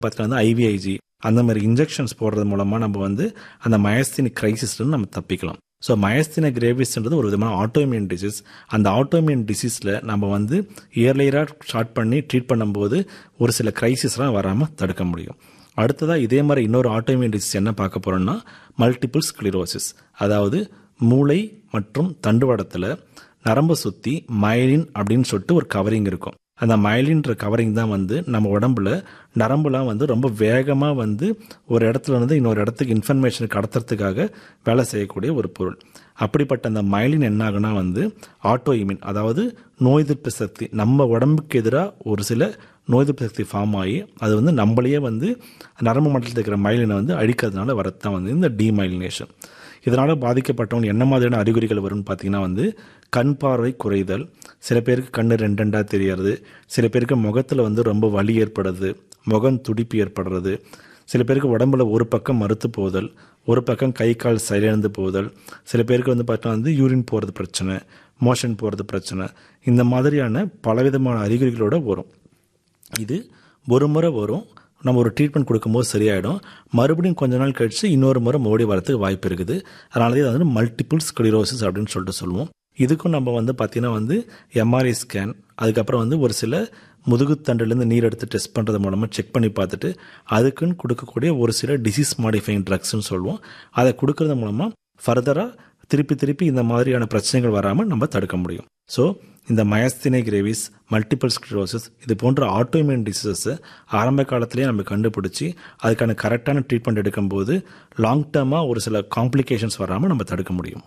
பார்த்தீங்கன்னா வந்து ஐவிஐஜி அந்த மாதிரி இன்ஜெக்ஷன்ஸ் போடுறது மூலமா நம்ம வந்து அந்த மயஸ்தினிக் கிரைசிஸ்ல நம்ம தப்பிக்கலாம் ஸோ மயஸ்தின கிரேவிஸ்ன்றது ஒரு விதமான ஆட்டோமியன் டிசீஸ் அந்த ஆட்டோமியன் டிசீஸில் நம்ம வந்து இயர்லியராக ஸ்டார்ட் பண்ணி ட்ரீட் பண்ணும்போது ஒரு சில கிரைசிஸ்லாம் வராமல் தடுக்க முடியும் அடுத்ததாக இதே மாதிரி இன்னொரு ஆட்டோமியன் டிசீஸ் என்ன பார்க்க போகிறோம்னா மல்டிபிள் ஸ்க்ளிரோசிஸ் அதாவது மூளை மற்றும் தண்டுவடத்தில் நரம்பை சுற்றி மயலின் அப்படின்னு சொல்லிட்டு ஒரு கவரிங் இருக்கும் அந்த மயலின்ற கவரிங் தான் வந்து நம்ம உடம்புல நரம்புலாம் வந்து ரொம்ப வேகமாக வந்து ஒரு இடத்துல இருந்து இன்னொரு இடத்துக்கு இன்ஃபர்மேஷன் கடத்துறதுக்காக வேலை செய்யக்கூடிய ஒரு பொருள் அப்படிப்பட்ட அந்த மயலின் என்ன ஆகுனா வந்து ஆட்டோ இம்யூன் அதாவது நோய் எதிர்ப்பு சக்தி நம்ம உடம்புக்கு எதிராக ஒரு சில நோய் எதிர்ப்பு சக்தி ஃபார்ம் ஆகி அது வந்து நம்மளையே வந்து நரம்பு மண்டலத்தில் இருக்கிற மயிலினை வந்து அழிக்கிறதுனால வரது தான் வந்து இந்த டிமைலினேஷன் இதனால் பாதிக்கப்பட்டவங்க என்ன மாதிரியான அறிகுறிகள் வரும்னு பார்த்தீங்கன்னா வந்து கண் பார்வை குறைதல் சில பேருக்கு கண்ணு ரெண்டு ரெண்டாக தெரியறது சில பேருக்கு முகத்தில் வந்து ரொம்ப வலி ஏற்படுறது முகம் துடிப்பு ஏற்படுறது சில பேருக்கு உடம்புல ஒரு பக்கம் மறுத்து போதல் ஒரு பக்கம் கை கால் செயலிழந்து போதல் சில பேருக்கு வந்து பார்த்தா வந்து யூரின் போகிறது பிரச்சனை மோஷன் போகிறது பிரச்சனை இந்த மாதிரியான பலவிதமான அறிகுறிகளோட வரும் இது ஒரு முறை வரும் நம்ம ஒரு ட்ரீட்மெண்ட் கொடுக்கும்போது சரியாயிடும் மறுபடியும் கொஞ்ச நாள் கழிச்சு இன்னொரு முறை மறுபடி வரதுக்கு வாய்ப்பு இருக்குது அதனால தான் வந்து மல்டிபிள் ஸ்க்ளிரோசிஸ் அப்படின்னு சொல்லிட்டு சொல்லுவோம் இதுக்கும் நம்ம வந்து பார்த்தீங்கன்னா வந்து எம்ஆர்ஐ ஸ்கேன் அதுக்கப்புறம் வந்து ஒரு சில முதுகுத்தண்டுலேருந்து நீர் எடுத்து டெஸ்ட் பண்ணுறது மூலமாக செக் பண்ணி பார்த்துட்டு அதுக்குன்னு கொடுக்கக்கூடிய ஒரு சில டிசீஸ் மாடிஃபைங் ட்ரக்ஸ்னு சொல்லுவோம் அதை கொடுக்கறது மூலமாக ஃபர்தராக திருப்பி திருப்பி இந்த மாதிரியான பிரச்சனைகள் வராமல் நம்ம தடுக்க முடியும் ஸோ இந்த மயஸ்தினை கிரேவிஸ் மல்டிபிள் ஸ்க்ளரோசிஸ் இது போன்ற ஆட்டோமியன் டிசீசஸ் ஆரம்ப காலத்திலேயே நம்ம கண்டுபிடிச்சி அதுக்கான கரெக்டான ட்ரீட்மெண்ட் எடுக்கும்போது லாங் டேர்மாக ஒரு சில காம்ப்ளிகேஷன்ஸ் வராமல் நம்ம தடுக்க முடியும்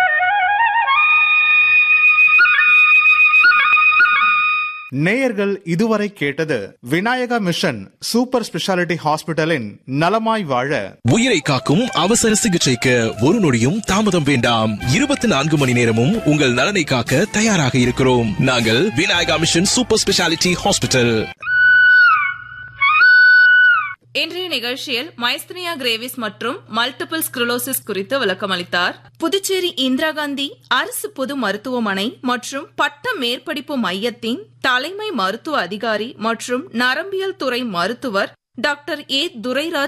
நேயர்கள் இதுவரை கேட்டது விநாயகா மிஷன் சூப்பர் ஸ்பெஷாலிட்டி ஹாஸ்பிட்டலின் நலமாய் வாழ உயிரை காக்கும் அவசர சிகிச்சைக்கு ஒரு நொடியும் தாமதம் வேண்டாம் இருபத்தி நான்கு மணி நேரமும் உங்கள் நலனை காக்க தயாராக இருக்கிறோம் நாங்கள் Vinayaka mission super speciality hospital இன்றைய நிகழ்ச்சியில் மைஸ்தினியா கிரேவிஸ் மற்றும் மல்டிபிள் ஸ்க்ரோலோசிஸ் குறித்து விளக்கமளித்தார் புதுச்சேரி இந்திரா காந்தி அரசு பொது மருத்துவமனை மற்றும் பட்ட மேற்படிப்பு மையத்தின் தலைமை மருத்துவ அதிகாரி மற்றும் நரம்பியல் துறை மருத்துவர் டாக்டர் ஏ துரைராஜ்